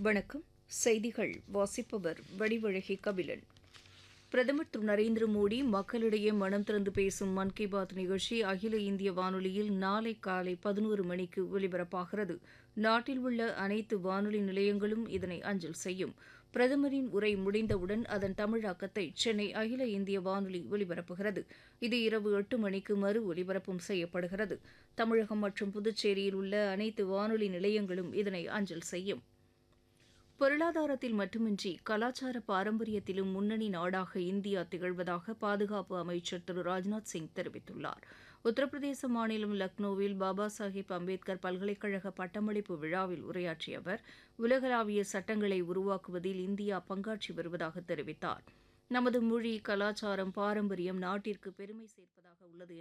வணக்கம் செய்திகள் வாசிப்பவர் வடிவழகி கபிலன் பிரதமர் திரு நரேந்திர மோடி மக்களிடையே மனம் திறந்து பேசும் மன் கி பாத் நிகழ்ச்சி அகில இந்திய வானொலியில் நாளை காலை பதினோரு மணிக்கு ஒலிபரப்பாகிறது நாட்டில் உள்ள அனைத்து வானொலி நிலையங்களும் இதனை அஞ்சல் செய்யும் பிரதமரின் உரை முடிந்தவுடன் அதன் தமிழாக்கத்தை சென்னை அகில இந்திய வானொலி ஒலிபரப்புகிறது இது இரவு எட்டு மணிக்கு மறு ஒலிபரப்பும் செய்யப்படுகிறது தமிழகம் மற்றும் புதுச்சேரியில் உள்ள அனைத்து வானொலி நிலையங்களும் இதனை அஞ்சல் செய்யும் பொருளாதாரத்தில் மட்டுமின்றி கலாச்சார பாரம்பரியத்திலும் முன்னணி நாடாக இந்தியா திகழ்வதாக பாதுகாப்பு அமைச்சர் திரு ராஜ்நாத் சிங் தெரிவித்துள்ளார் உத்தரப்பிரதேச மாநிலம் லக்னோவில் பாபா சாஹேப் அம்பேத்கர் பல்கலைக்கழக பட்டமளிப்பு விழாவில் உரையாற்றிய அவர் உலகளாவிய சட்டங்களை உருவாக்குவதில் இந்தியா பங்காற்றி வருவதாக தெரிவித்தார் நமது மொழி கலாச்சாரம் பாரம்பரியம் நாட்டிற்கு பெருமை சேர்ப்பதாக உள்ளது